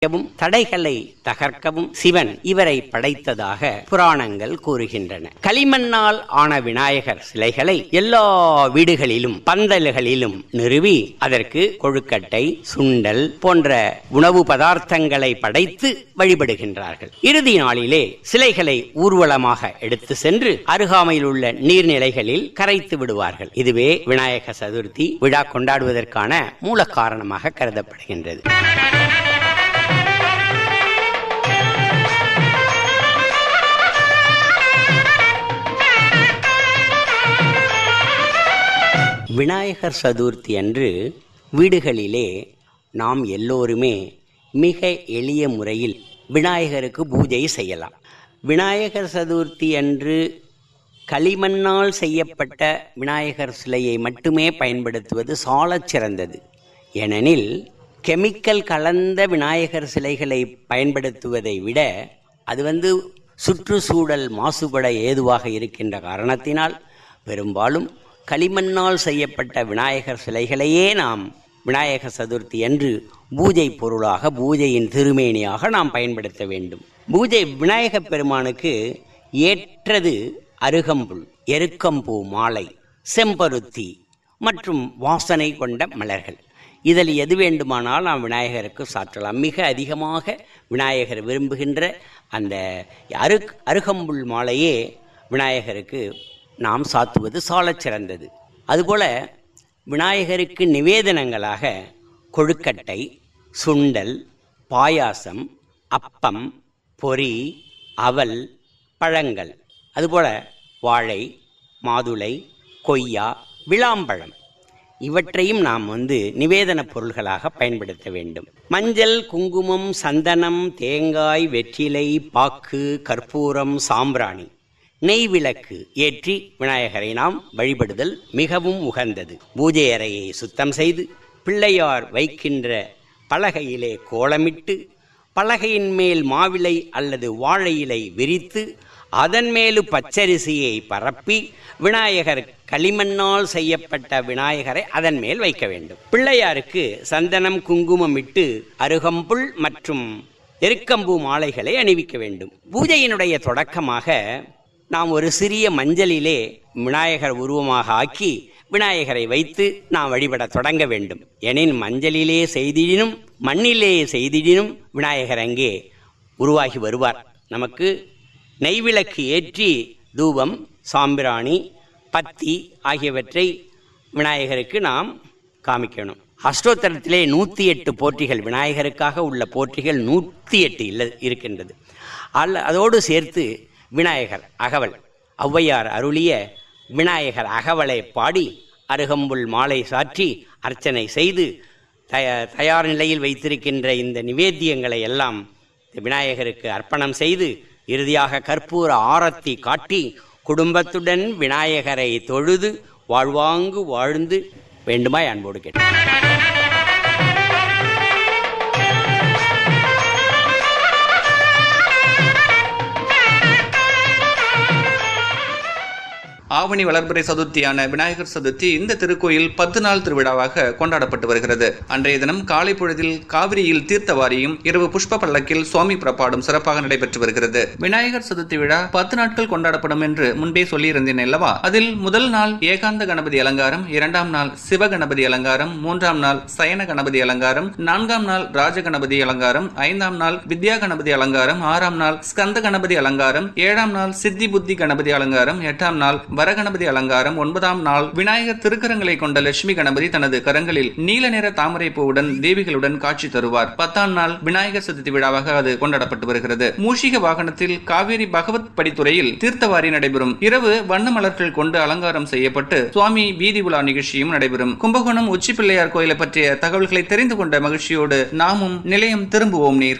வும் தடைகளை தகர்க்கவும் சிவன் இவரை படைத்ததாக புராணங்கள் கூறுகின்றன களிமண்ணால் ஆன விநாயகர் சிலைகளை எல்லா வீடுகளிலும் பந்தல்களிலும் நிறுவி அதற்கு கொழுக்கட்டை சுண்டல் போன்ற உணவு பதார்த்தங்களை படைத்து வழிபடுகின்றார்கள் இறுதி நாளிலே சிலைகளை ஊர்வலமாக எடுத்து சென்று அருகாமையில் உள்ள நீர்நிலைகளில் கரைத்து விடுவார்கள் இதுவே விநாயக சதுர்த்தி விழா கொண்டாடுவதற்கான மூல காரணமாக கருதப்படுகின்றது விநாயகர் சதுர்த்தி அன்று வீடுகளிலே நாம் எல்லோருமே மிக எளிய முறையில் விநாயகருக்கு பூஜை செய்யலாம் விநாயகர் சதுர்த்தி அன்று களிமண்ணால் செய்யப்பட்ட விநாயகர் சிலையை மட்டுமே பயன்படுத்துவது சாலச் சிறந்தது ஏனெனில் கெமிக்கல் கலந்த விநாயகர் சிலைகளை பயன்படுத்துவதை விட அது வந்து சுற்றுச்சூழல் மாசுபட ஏதுவாக இருக்கின்ற காரணத்தினால் பெரும்பாலும் களிமண்ணால் செய்யப்பட்ட விநாயகர் சிலைகளையே நாம் விநாயகர் சதுர்த்தி அன்று பூஜை பொருளாக பூஜையின் திருமேனியாக நாம் பயன்படுத்த வேண்டும் பூஜை விநாயகப் பெருமானுக்கு ஏற்றது அருகம்புல் எருக்கம்பூ மாலை செம்பருத்தி மற்றும் வாசனை கொண்ட மலர்கள் இதில் எது வேண்டுமானால் நாம் விநாயகருக்கு சாற்றலாம் மிக அதிகமாக விநாயகர் விரும்புகின்ற அந்த அரு அருகம்புல் மாலையே விநாயகருக்கு நாம் சாத்துவது சாலச் சிறந்தது அதுபோல விநாயகருக்கு நிவேதனங்களாக கொழுக்கட்டை சுண்டல் பாயாசம் அப்பம் பொரி அவல் பழங்கள் அதுபோல வாழை மாதுளை கொய்யா விளாம்பழம் இவற்றையும் நாம் வந்து நிவேதன பொருள்களாக பயன்படுத்த வேண்டும் மஞ்சள் குங்குமம் சந்தனம் தேங்காய் வெற்றிலை பாக்கு கற்பூரம் சாம்பிராணி நெய் விளக்கு ஏற்றி விநாயகரை நாம் வழிபடுதல் மிகவும் உகந்தது பூஜை அறையை சுத்தம் செய்து பிள்ளையார் வைக்கின்ற பலகையிலே கோலமிட்டு பலகையின் மேல் மாவிலை அல்லது வாழை இலை விரித்து அதன் மேலு பச்சரிசியை பரப்பி விநாயகர் களிமண்ணால் செய்யப்பட்ட விநாயகரை அதன் மேல் வைக்க வேண்டும் பிள்ளையாருக்கு சந்தனம் குங்குமம் இட்டு அருகம்புல் மற்றும் எருக்கம்பூ மாலைகளை அணிவிக்க வேண்டும் பூஜையினுடைய தொடக்கமாக நாம் ஒரு சிறிய மஞ்சளிலே விநாயகர் உருவமாக ஆக்கி விநாயகரை வைத்து நாம் வழிபட தொடங்க வேண்டும் எனின் மஞ்சளிலே செய்திடினும் மண்ணிலே செய்திடினும் விநாயகர் அங்கே உருவாகி வருவார் நமக்கு நெய்விளக்கு ஏற்றி தூபம் சாம்பிராணி பத்தி ஆகியவற்றை விநாயகருக்கு நாம் காமிக்கணும் அஷ்டோத்தரத்திலே நூற்றி எட்டு போற்றிகள் விநாயகருக்காக உள்ள போற்றிகள் நூற்றி எட்டு இல்ல இருக்கின்றது அல்ல அதோடு சேர்த்து விநாயகர் அகவல் ஔவையார் அருளிய விநாயகர் அகவலை பாடி அருகம்புல் மாலை சாற்றி அர்ச்சனை செய்து தய தயார் நிலையில் வைத்திருக்கின்ற இந்த நிவேத்தியங்களை எல்லாம் விநாயகருக்கு அர்ப்பணம் செய்து இறுதியாக கற்பூர ஆரத்தி காட்டி குடும்பத்துடன் விநாயகரை தொழுது வாழ்வாங்கு வாழ்ந்து வேண்டுமாய் அன்போடு கேட்டேன் ஆவணி வளர்பிறை சதுர்த்தியான விநாயகர் சதுர்த்தி இந்த திருக்கோயில் பத்து நாள் திருவிழாவாக கொண்டாடப்பட்டு வருகிறது அன்றைய தினம் காலை பொழுதில் காவிரியில் தீர்த்தவாரியும் இரவு புஷ்ப பல்லக்கில் சுவாமி புறப்பாடும் சிறப்பாக நடைபெற்று வருகிறது விநாயகர் சதுர்த்தி விழா பத்து நாட்கள் கொண்டாடப்படும் என்று முன்பே சொல்லியிருந்தேன் அல்லவா அதில் முதல் நாள் ஏகாந்த கணபதி அலங்காரம் இரண்டாம் நாள் சிவ கணபதி அலங்காரம் மூன்றாம் நாள் சயன கணபதி அலங்காரம் நான்காம் நாள் ராஜ கணபதி அலங்காரம் ஐந்தாம் நாள் வித்யா கணபதி அலங்காரம் ஆறாம் நாள் ஸ்கந்த கணபதி அலங்காரம் ஏழாம் நாள் சித்தி புத்தி கணபதி அலங்காரம் எட்டாம் நாள் வரகணபதி அலங்காரம் ஒன்பதாம் நாள் விநாயகர் திருக்கரங்களை கொண்ட லட்சுமி கணபதி தனது கரங்களில் நீல நிற தாமரை பூவுடன் தேவிகளுடன் காட்சி தருவார் பத்தாம் நாள் விநாயகர் சதுர்த்தி விழாவாக அது கொண்டாடப்பட்டு வருகிறது மூஷிக வாகனத்தில் காவேரி பகவத் படித்துறையில் தீர்த்தவாரி நடைபெறும் இரவு வண்ண மலர்கள் கொண்டு அலங்காரம் செய்யப்பட்டு சுவாமி வீதி உலா நிகழ்ச்சியும் நடைபெறும் கும்பகோணம் உச்சி பிள்ளையார் கோயிலை பற்றிய தகவல்களை தெரிந்து கொண்ட மகிழ்ச்சியோடு நாமும் நிலையம் திரும்புவோம் நீர்